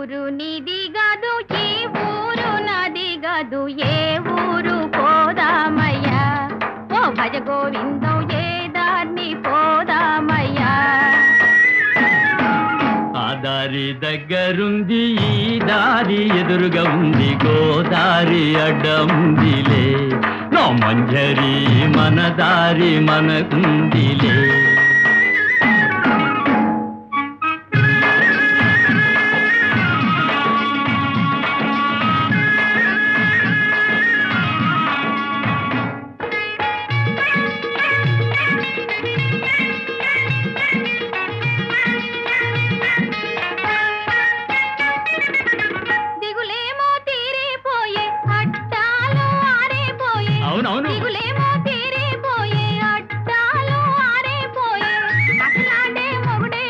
ఊరు నీది గదు ఈ ఊరు నాది గదు ఏ ఊరు పోదామయ్యా ఓ భజ గోవిందం ఏ దాన్ని పోదామయ్యా ఆ దారి దగ్గరుంది ఈ దారి ఎదురుగా ఉంది గోదారి అడ్డముందిలే నో మంజరి మన దారి మనకుందిలే దిగులేమో తీరిపోయే అట్టాలు ఆరేపోయే అవునవును దిగులేమో తీరిపోయే అట్టాలు ఆరేపోయే అసలాడే మొగుడే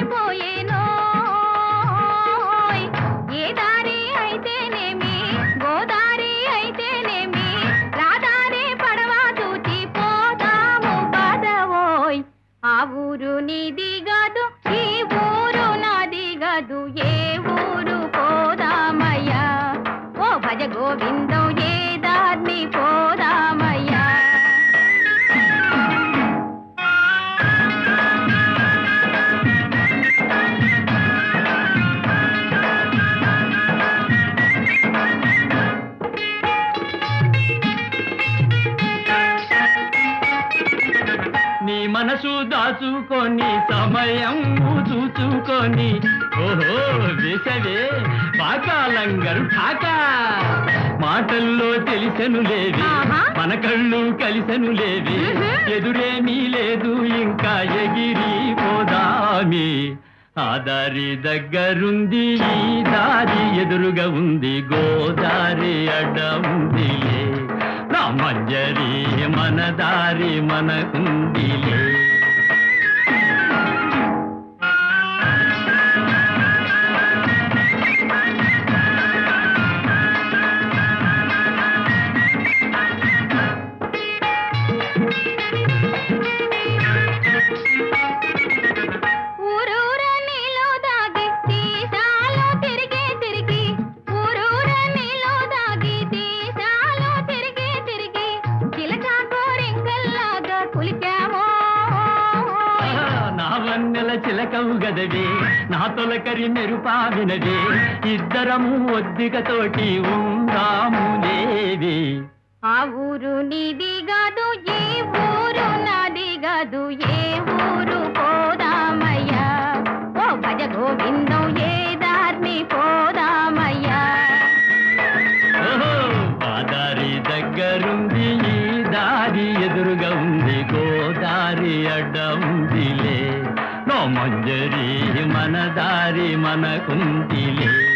పోయేనోయ్ ఏ దారి అయితేనేమి గోదారి అయితేనేమి రాదారి పడవ దూచి పోదాము పదవోయ్ ఆ ఊరు నీది గదు ఈ ఊరు నాది గదు ఏ ఊరు పోదామయ్యా ఓ భజ గోవిందం ఏ దాన్ని పోదామయ్యా నీ మనసు దాచుకొని సమయం చూచుకొని ఓహో వేసవే పాకాలంగరు ఠాకా మాటల్లో తెలిసెను లేవి ఆహా. మన కళ్ళు కలిసెను లేవి మ్హూ. ఎదురేమీ లేదు ఇంకా ఎగిరి పోదామి ఆ దారి దగ్గరుంది ఈ దారి ఎదురుగా ఉంది గోదారి అడ్డ ఉందిలే నా మంజరి మన దారి మనకుందిలే ఊరూర నీలో దాగి తీసాలో తిరిగి తిరిగి ఊరూర నీలో దాగి తీసాలో తిరిగి తిరిగి చిలక కోరింకల్లాగా కులికామో నా వన్నెల చిలకవు గదవే నా తొలకరి మెరుపావినవే ఇద్దరము ఒద్దికతోటి ఉందాము లేవే ఆ ఊరు నీది కాదు ఈ ఊరు నాది కాదు ఏ ఊరు పోదామయ్యా ఓ భజ గోవిందం ఏ దారిని పోదామయ్యా ఓహో ఆ దారి దగ్గరుంది ఈ దారి ఎదురుగా ఉంది గోదారి అడ్డ ఉందిలే నో మంజరి మన దారి మనకుందిలే